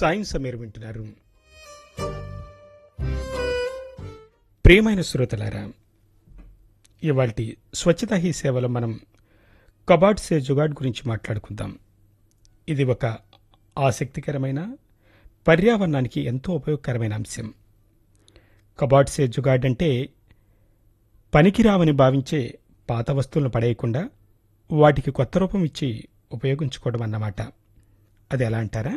science మీరు వింటున్నారు ప్రియమైన శ్రోతలారా ఇవాల్టి స్వచ్ఛతా హీ సేవలో మనం కబాడ్ సే జుగాడ్ గురించి మాట్లాడుకుందాం ఇది ఒక ఆసక్తికరమైన పర్యావరణానికి ఎంతో ఉపయోగకరమైన అంశం కబాడ్ సే జుగాడ్ అంటే పనికిరావని భావించే పాత వస్తువులను పడేయకుండా వాటికి కొత్త రూపం ఇచ్చి ఉపయోగించుకోవడం అన్నమాట అది ఎలా అంటారా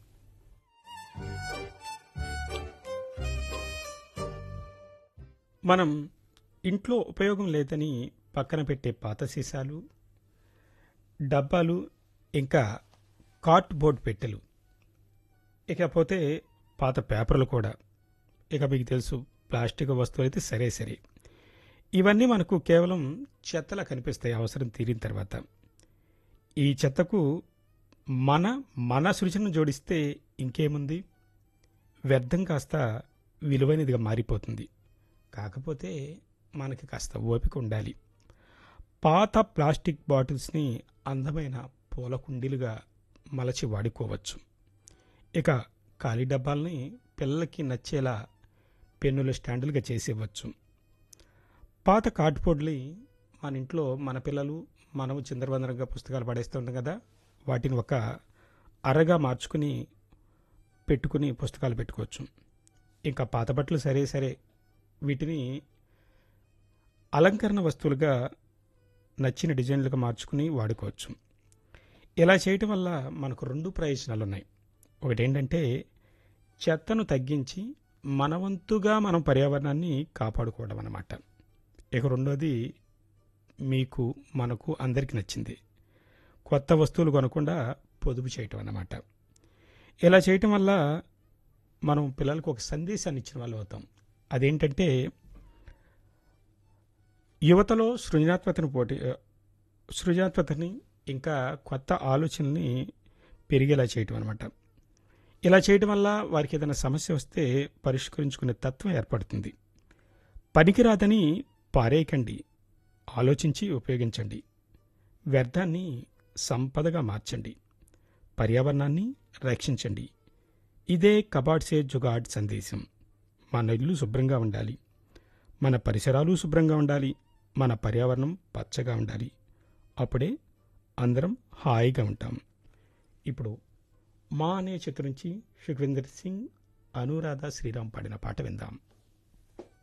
మనం ఇంట్లో ఉపయోగం లేదని పక్కన పెట్టే పాత సీసాలు డబ్బాలు ఇంకా కార్ట్ బోర్డ్ పెట్టెలు ఇకపోతే పాత పేపర్లు కూడా ఇక మీకు తెలుసు ప్లాస్టిక్ వస్తువులు అయితే సరే సరే ఇవన్నీ మనకు కేవలం చెత్తలా కనిపిస్తాయి అవసరం తీరిన తర్వాత ఈ చెత్తకు మన మన సృజనను జోడిస్తే ఇంకేముంది వ్యర్థం కాస్త విలువైనదిగా మారిపోతుంది కాకపోతే మనకి కాస్త ఓపిక ఉండాలి పాత ప్లాస్టిక్ బాటిల్స్ని అందమైన పూల కుండీలుగా మలచి వాడుకోవచ్చు ఇక ఖాళీ డబ్బాల్ని పిల్లలకి నచ్చేలా పెన్నుల స్టాండులుగా చేసేవచ్చు పాత కార్డ్బోర్డ్ని మన ఇంట్లో మన పిల్లలు మనము చిందరవందరగా పుస్తకాలు పడేస్తుంటాం కదా వాటిని ఒక అరగా మార్చుకుని పెట్టుకుని పుస్తకాలు పెట్టుకోవచ్చు ఇంకా పాత బట్టలు సరే సరే వీటిని అలంకరణ వస్తువులుగా నచ్చిన డిజైన్లుగా మార్చుకుని వాడుకోవచ్చు ఇలా చేయటం వల్ల మనకు రెండు ప్రయోజనాలు ఉన్నాయి ఒకటి ఏంటంటే చెత్తను తగ్గించి మన వంతుగా మనం పర్యావరణాన్ని కాపాడుకోవడం అన్నమాట ఇక రెండోది మీకు మనకు అందరికీ నచ్చింది కొత్త వస్తువులు కొనకుండా పొదుపు చేయటం అన్నమాట ఇలా చేయటం వల్ల మనం పిల్లలకు ఒక సందేశాన్ని ఇచ్చిన వాళ్ళు అవుతాం అదేంటంటే యువతలో సృజనాత్మకతను పోటీ సృజనాత్మకతని ఇంకా కొత్త ఆలోచనల్ని పెరిగేలా చేయటం అనమాట ఇలా చేయటం వల్ల వారికి ఏదైనా సమస్య వస్తే పరిష్కరించుకునే తత్వం ఏర్పడుతుంది పనికిరాదని పారేయకండి ఆలోచించి ఉపయోగించండి వ్యర్థాన్ని సంపదగా మార్చండి పర్యావరణాన్ని రక్షించండి ఇదే కబాడ్ సే జుగాడ్ సందేశం మన ఇల్లు శుభ్రంగా ఉండాలి మన పరిసరాలు శుభ్రంగా ఉండాలి మన పర్యావరణం పచ్చగా ఉండాలి అప్పుడే అందరం హాయిగా ఉంటాం ఇప్పుడు మా అనే చిత్రం నుంచి సుఖ్వీందర్ సింగ్ అనురాధ శ్రీరామ్ పాడిన పాట విందాం